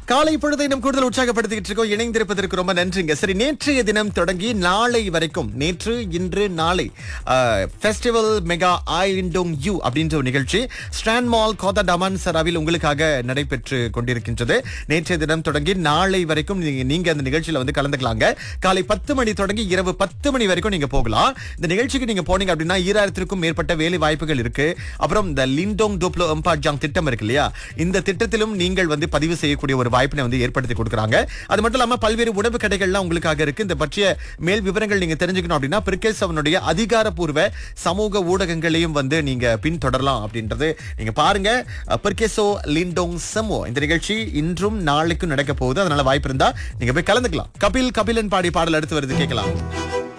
காலை பொழுதை நம் கூடுதல் உற்சாகப்படுத்திக்கிட்டு இருக்கோம் இணைந்திருப்பதற்கு ரொம்ப நன்றிங்க சரி நேற்றைய தினம் தொடங்கி நாளை வரைக்கும் நேற்று இன்று நாளை ஃபெஸ்டிவல் மெகா ஐலிண்டோங் யூ அப்படின்ற ஒரு நிகழ்ச்சி ஸ்டாண்ட் மால் கோதா டமான் சராவில் உங்களுக்காக நடைபெற்று கொண்டிருக்கின்றது நேற்றைய தினம் தொடங்கி நாளை வரைக்கும் நீங்க நீங்க அந்த நிகழ்ச்சியில வந்து கலந்துக்கலாங்க காலை பத்து மணி தொடங்கி இரவு பத்து மணி வரைக்கும் நீங்க போகலாம் இந்த நிகழ்ச்சிக்கு நீங்க போனீங்க அப்படின்னா ஈராயிரத்திற்கும் மேற்பட்ட வேலை வாய்ப்புகள் இருக்கு அப்புறம் இந்த லிண்டோங் டோப்ளோ எம்பாட்ஜாங் திட்டம் இருக்கு இல்லையா இந்த திட்டத்திலும் நீங்கள் வந்து பதிவு செய்யக்கூடிய ஒரு வாய்ப்பினை வந்து ஏற்படுத்தி கொடுக்குறாங்க அது மட்டும் இல்லாம பல்வேறு உணவு கடைகள்லாம் உங்களுக்காக இருக்கு இந்த பற்றிய மேல் விவரங்கள் நீங்க தெரிஞ்சுக்கணும் அப்படின்னா பிரிகேஸ் அவனுடைய அதிகாரப்பூர்வ சமூக ஊடகங்களையும் வந்து நீங்க பின்தொடரலாம் அப்படின்றது நீங்க பாருங்க பிரிகேசோ லிண்டோங் செமோ இந்த நிகழ்ச்சி இன்றும் நாளைக்கும் நடக்க போகுது அதனால வாய்ப்பு இருந்தா நீங்க போய் கலந்துக்கலாம் கபில் கபிலன் பாடி பாடல் அடுத்து வருது கேட்கலாம்